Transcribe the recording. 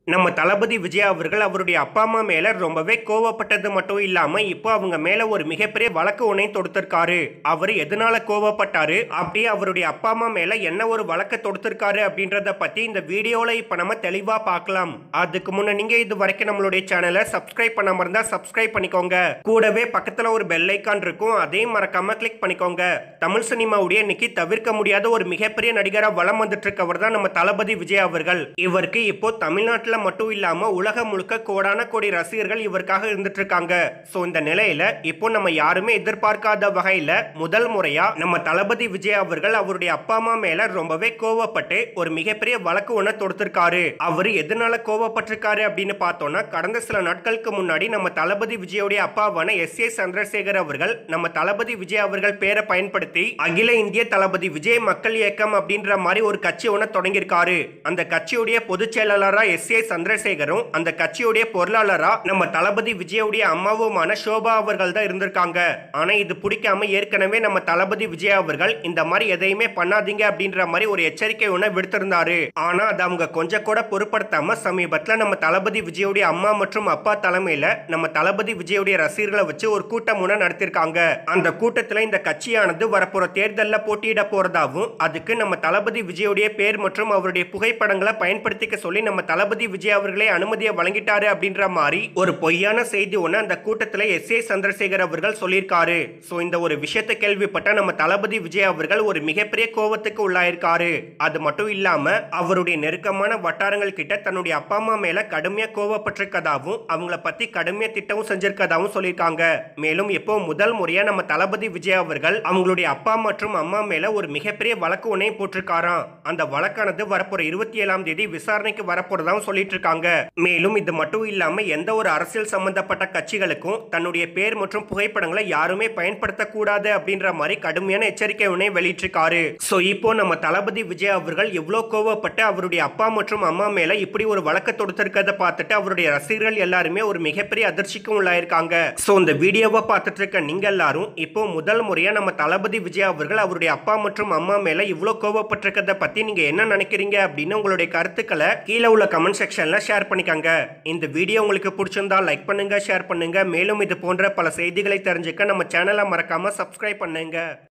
நம்ம தளபதி விஜய் அவர்கள் அவருடைய அப்பா அம்மா மேல ரொம்பவே கோவப்பட்டது மட்டும் இல்லாம இப்போ அவங்க மேல ஒரு மிகப்பெரிய வழக்கு ஒன்றை தொடுத்திருக்காரு அவர் எதனால கோவப்பட்டாரு அப்படியே அவருடைய அப்பா அம்மா மேல என்ன ஒரு வழக்கு தொடுத்திருக்காரு அப்படின்றத பத்தி இந்த வீடியோல இப்ப நம்ம தெளிவா பார்க்கலாம் அதுக்கு முன்ன நீங்க இது வரைக்கும் நம்மளுடைய சேனலை சப்ஸ்கிரைப் பண்ணாம இருந்தா சப்ஸ்கிரைப் பண்ணிக்கோங்க கூடவே பக்கத்துல ஒரு பெல் ஐக்கான் இருக்கும் அதையும் மறக்காம கிளிக் பண்ணிக்கோங்க தமிழ் சினிமாவுடைய இன்னைக்கு தவிர்க்க முடியாத ஒரு மிகப்பெரிய நடிகரா வலம் வந்துட்டு இருக்கவர் தான் நம்ம தளபதி விஜய் அவர்கள் இவருக்கு இப்போ தமிழ்நாட்டுல மட்டும் இல்லாம உலகம் முழுக்க கோடான கோடி ரசிகர்கள் இவருக்காக இருந்துட்டு இருக்காங்க சோ இந்த நிலையில இப்போ நம்ம யாருமே எதிர்பார்க்காத வகையில முதல் முறையா நம்ம தளபதி விஜய் அவர்கள் அவருடைய அப்பா அம்மா மேல ரொம்பவே கோவப்பட்டு ஒரு மிகப்பெரிய வழக்கு ஒண்ண தொடுத்திருக்காரு அவரு எதனால கோவப்பட்டிருக்காரு அப்படின்னு பார்த்தோம்னா கடந்த சில நாட்களுக்கு முன்னாடி நம்ம தளபதி விஜயோடைய அப்பாவான எஸ் ஏ சந்திரசேகர் அவர்கள் நம்ம தளபதி விஜய் அவர்கள் பேரை பயன்படுத்தி அகில இந்திய தளபதி விஜய் மக்கள் இயக்கம் அப்படின்ற மாதிரி ஒரு கட்சி ஒன்று தொடங்கியிருக்காரு அந்த கட்சியுடைய பொதுச் செயலாளரா எஸ் ஏ சந்திரசேகரும் அந்த கட்சியுடைய பொருளாளரா நம்ம தளபதி விஜயோடைய அம்மாவுமான சோபா அவர்கள் தான் இருந்திருக்காங்க ஆனா இது பிடிக்காம ஏற்கனவே நம்ம தளபதி விஜய் அவர்கள் இந்த மாதிரி எதையுமே பண்ணாதீங்க அப்படின்ற மாதிரி ஒரு எச்சரிக்கை ஒன்று விடுத்திருந்தாரு ஆனா அது அவங்க கொஞ்சம் கூட பொருட்படுத்தாம சமீபத்துல நம்ம தளபதி விஜயோடைய அம்மா மற்றும் அப்பா தலைமையில நம்ம தளபதி விஜயோடைய ரசிகர்களை வச்சு ஒரு கூட்டம் ஒன்று நடத்திருக்காங்க அந்த கூட்டத்துல இந்த கட்சியானது வரப்போற தேர்தல்ல போட்டியிட போறதாவும் அதுக்கு நம்ம தளபதி விஜயோடைய பேர் மற்றும் அவருடைய புகைப்படங்களை பயன்படுத்திக்க சொல்லி நம்ம தளபதி விஜய் அவர்களே அனுமதியை வழங்கிட்டாரு அப்படின்ற மாதிரி ஒரு பொய்யான செய்தி ஒன்று அந்த கூட்டத்தில் எஸ் ஏ சந்திரசேகர் அவர்கள் சொல்லியிருக்காரு ஸோ இந்த ஒரு விஷயத்தை கேள்விப்பட்ட நம்ம தளபதி விஜய் அவர்கள் ஒரு மிகப்பெரிய கோவத்துக்கு உள்ளாயிருக்காரு அது மட்டும் இல்லாம அவருடைய நெருக்கமான வட்டாரங்கள் கிட்ட தன்னுடைய அப்பா அம்மா மேல கடுமையா கோவப்பட்டிருக்கதாவும் அவங்கள பத்தி கடுமையா திட்டமும் செஞ்சிருக்கதாவும் சொல்லியிருக்காங்க மேலும் இப்போ முதல் முறையா நம்ம தளபதி விஜய் அவர்கள் அவங்களுடைய அப்பா மற்றும் அம்மா மேல ஒரு மிகப்பெரிய வழக்கு ஒன்றையும் போட்டிருக்காராம் அந்த வழக்கானது வரப்போற இருபத்தி ஏழாம் தேதி விசாரணைக்கு வரப்போறதாவும் சொல்லிட்டு இருக்காங்க மேலும் இது மட்டும் இல்லாம எந்த ஒரு அரசியல் சம்பந்தப்பட்ட கட்சிகளுக்கும் தன்னுடைய பேர் மற்றும் புகைப்படங்களை யாருமே பயன்படுத்தக்கூடாது அப்படின்ற மாதிரி கடுமையான எச்சரிக்கை ஒன்றை வெளியிட்டிருக்காரு சோ இப்போ நம்ம தளபதி விஜய் அவர்கள் எவ்வளவு கோவப்பட்டு அவருடைய அப்பா மற்றும் அம்மா மேல இப்படி ஒரு வழக்கு தொடுத்திருக்கிறத பார்த்துட்டு அவருடைய ரசிகர்கள் எல்லாருமே ஒரு மிகப்பெரிய அதிர்ச்சிக்கும் உள்ளாயிருக்காங்க சோ இந்த வீடியோவை பார்த்துட்டு இருக்க நீங்க எல்லாரும் இப்போ முதல் முறையா நம்ம தளபதி விஜய் அவர்கள் அவருடைய அப்பா மற்றும் அம்மா மேல இவ்வளவு கோவப்பட்டிருக்கிறத பத்தி நீங்க என்ன நினைக்கிறீங்க அப்படின்னு உங்களுடைய கருத்துக்களை கீழே உள்ள கமெண்ட் செக்ஷன்ல ஷேர் பண்ணிக்கங்க இந்த வீடியோ உங்களுக்கு பிடிச்சிருந்தா லைக் பண்ணுங்க ஷேர் பண்ணுங்க மேலும் இது போன்ற பல செய்திகளை தெரிஞ்சுக்க நம்ம சேனலை மறக்காம சப்ஸ்கிரைப் பண்ணுங்க